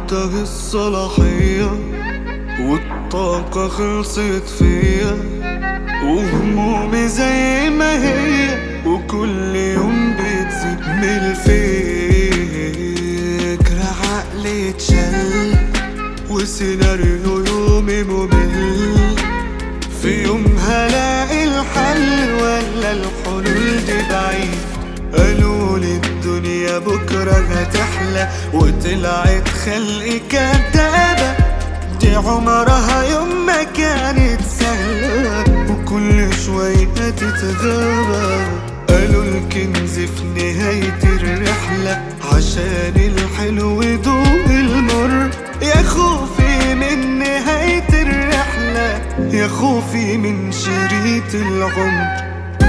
منتهي الصلاحية والطاقة خلصت فيا وهمومي زي ما هي وكل يوم بتزيد من الفكرة عقلي اتشل وسيناريو يومي ممل في يوم هلاقي الحل ولا الحلول دي بعيد قالوا لي الدنيا بكرة هتحلى وطلعت خلقي كدابة دي عمرها يوم ما كانت سهلة وكل شوية تتغابى قالوا الكنز في نهاية الرحلة عشان الحلو يدوق المر يا خوفي من نهاية الرحلة يا خوفي من شريط العمر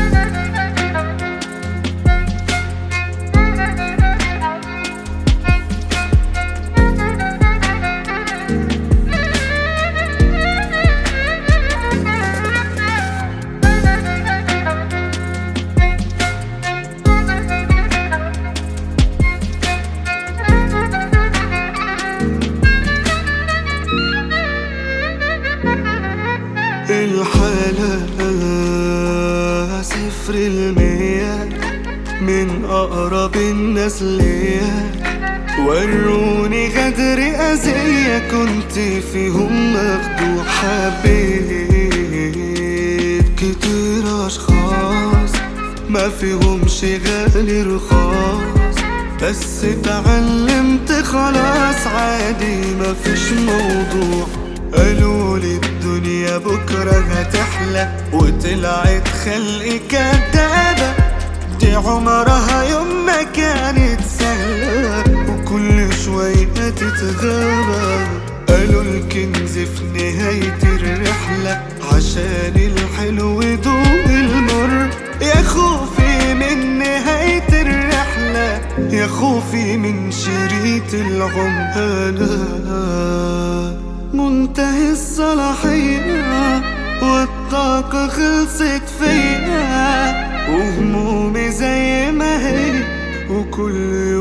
الحالة صفر المية من أقرب الناس ليا وروني غدر أذية كنت فيهم مخدوع حبيت كتير أشخاص ما فيهمش غالي رخاص بس اتعلمت خلاص عادي مفيش موضوع قالوا لي الدنيا بكرة هتحلى وطلعت خلقي كدابة دي عمرها يوم ما كانت سهلة وكل شوية تتغابى قالوا الكنز في نهاية الرحلة عشان الحلو يدوق المر يا خوفي من نهاية الرحلة يا خوفي من شريط العمر أنا منتهي الصلاحية والطاقة خلصت فيا وهمومي زي ما هي وكل